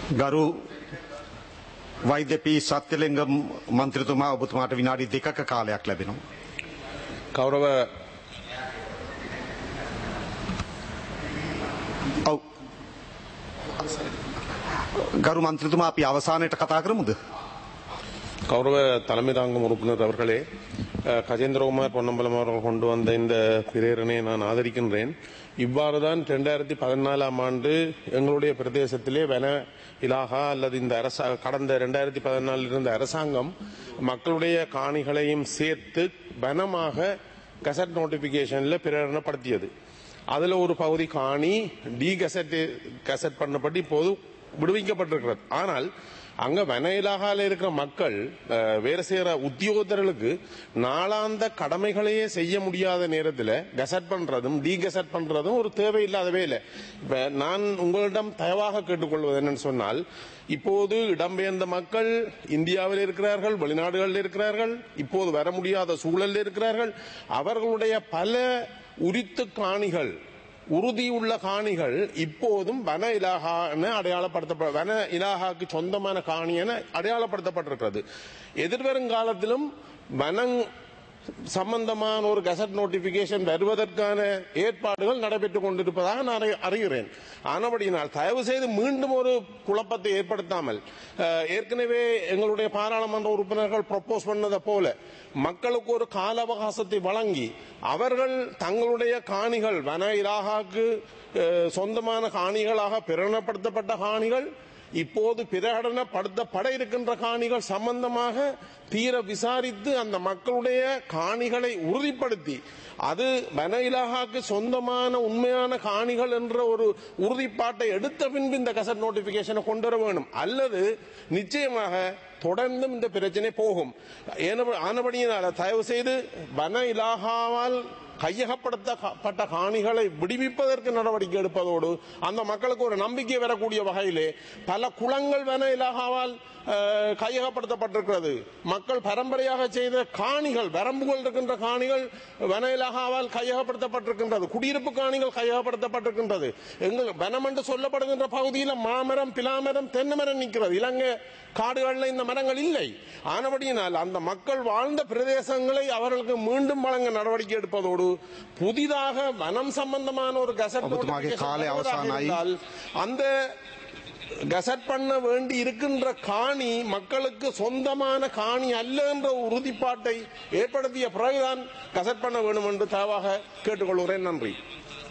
ගරු වෛද්‍ය පී සත්‍යලිංගම් මන්ත්‍රතුමා ඔබතුමාට විනාඩි දෙකක කාලයක් ලැබෙනවා. கௌரவ ඔව්. ගරු මන්ත්‍රතුමා අපි අවසානයට කතා කරමුද? கௌரவ தலைமை தாங்கும் உறுப்பினர் அவர்களே அஹ், கஜேந்திரகுமார் பொன்னம்பலம் அவர்கள் கொண்டு வந்த இந்த பிரேரணையை நான் ஆதரிக்கின்றேன் இவ்வாறுதான் இரண்டாயிரத்தி பதினாலாம் ஆண்டு எங்களுடைய பிரதேசத்திலே வன இலாகா அல்லது இந்த அரசா கடந்த இரண்டாயிரத்தி பதினாலில் இருந்த அரசாங்கம் மக்களுடைய காணிகளையும் சேர்த்து வனமாக கசட் நோட்டிபிகேஷன்ல பிரேரணப்படுத்தியது அதுல ஒரு பகுதி காணி டி கசட் கசட் பண்ணப்பட்டு இப்போது விடுவிக்கப்பட்டிருக்கிறது ஆனால் அங்க வன இலாகால இருக்கிற மக்கள் அஹ், வேலை செய்யற உத்தியோகத்தர்களுக்கு நாளாந்த கடமைகளையே செய்ய முடியாத நேரத்தில் கசட் பண்றதும் டி கசட் பண்றதும் ஒரு தேவையில்லாத வேலை இப்ப நான் உங்களிடம் தயவாக கேட்டுக்கொள்வது என்னன்னு சொன்னால் இப்போது இடம்பெயர்ந்த மக்கள் இந்தியாவில் இருக்கிறார்கள் வெளிநாடுகளில் இருக்கிறார்கள் இப்போது வர முடியாத சூழலில் இருக்கிறார்கள் அவர்களுடைய பல உரித்து காணிகள் உறுதியுள்ள காணிகள் இப்போதும் வன இலாகா என அடையாளப்படுத்த வன இலாகாக்கு சொந்தமான காணி என அடையாளப்படுத்தப்பட்டிருக்கிறது எதிர்வரும் காலத்திலும் வனங் சம்பந்தமான ஒரு கசட் நோட்டிபிகேஷன் வருவதற்கான ஏற்பாடுகள் நடைபெற்றுக் கொண்டிருப்பதாக நான் அறி- அறிகிறேன் ஆனபடியினால் தயவு செய்து மீண்டும் ஒரு குழப்பத்தை ஏற்படுத்தாமல் அஹ், ஏற்கனவே எங்களுடைய பாராளுமன்ற உறுப்பினர்கள் ப்ரப்போஸ் பண்ணதை போல மக்களுக்கு ஒரு கால அவகாசத்தை வழங்கி அவர்கள் தங்களுடைய காணிகள் வன இலாகாக்கு அஹ், சொந்தமான காணிகளாக பிரகடனப்படுத்தப்பட்ட காணிகள் இப்போது பிரகடனப்படுத்தப்பட இருக்கின்ற காணிகள் சம்பந்தமாக தீர விசாரித்து அந்த மக்களுடைய காணிகளை உறுதிப்படுத்தி அது வன இலாகாக்கு சொந்தமான உண்மையான காணிகள் என்ற ஒரு உறுதிப்பாட்டை எடுத்த பின்பு இந்த கசட் நோட்டிபிகேஷனை கொண்டு வர வேண்டும் அல்லது நிச்சயமாக தொடர்ந்தும் இந்த பிரச்சனை போகும் ஏன- ஆனபடியினால தயவு செய்து வன இலாகாவால் கையகப்படுத்தப்பட்ட காணிகளை விடுவிப்பதற்கு நடவடிக்கை எடுப்பதோடு அந்த மக்களுக்கு ஒரு நம்பிக்கை வரக்கூடிய வகையிலே பல குளங்கள் வன இலாகாவால் அஹ், கையகப்படுத்தப்பட்டிருக்கிறது மக்கள் பரம்பரையாக செய்த காணிகள் வரம்புகள் இருக்கின்ற காணிகள் வன இலாகாவால் கையகப்படுத்தப்பட்டிருக்கின்றது குடியிருப்பு காணிகள் கையகப்படுத்தப்பட்டிருக்கின்றது எங்கள் வனம் என்று சொல்லப்படுகின்ற பகுதியில் மாமரம் பிலாமரம் தென்னை மரம் நிற்கிறது இலங்கை காடுகளில் இந்த மரங்கள் இல்லை ஆனபடியினால் அந்த மக்கள் வாழ்ந்த பிரதேசங்களை அவர்களுக்கு மீண்டும் வழங்க நடவடிக்கை எடுப்பதோடு புதிதாக வனம் சம்பந்தமான ஒரு கசட் ඔබතුමාගේ notification කාලය வருவதாக අවසానයි. இருந்தால் அந்த கசட் பண்ண வேண்டி இருக்கின்ற காணி மக்களுக்கு சொந்தமான காணி அல்ல என்ற உறுதிப்பாட்டை ஏற்படுத்திய பிறகுதான் கசட் பண்ண வேண்டும் என்று தயவாக கேட்டுக்கொள்கிறேன் நன்றி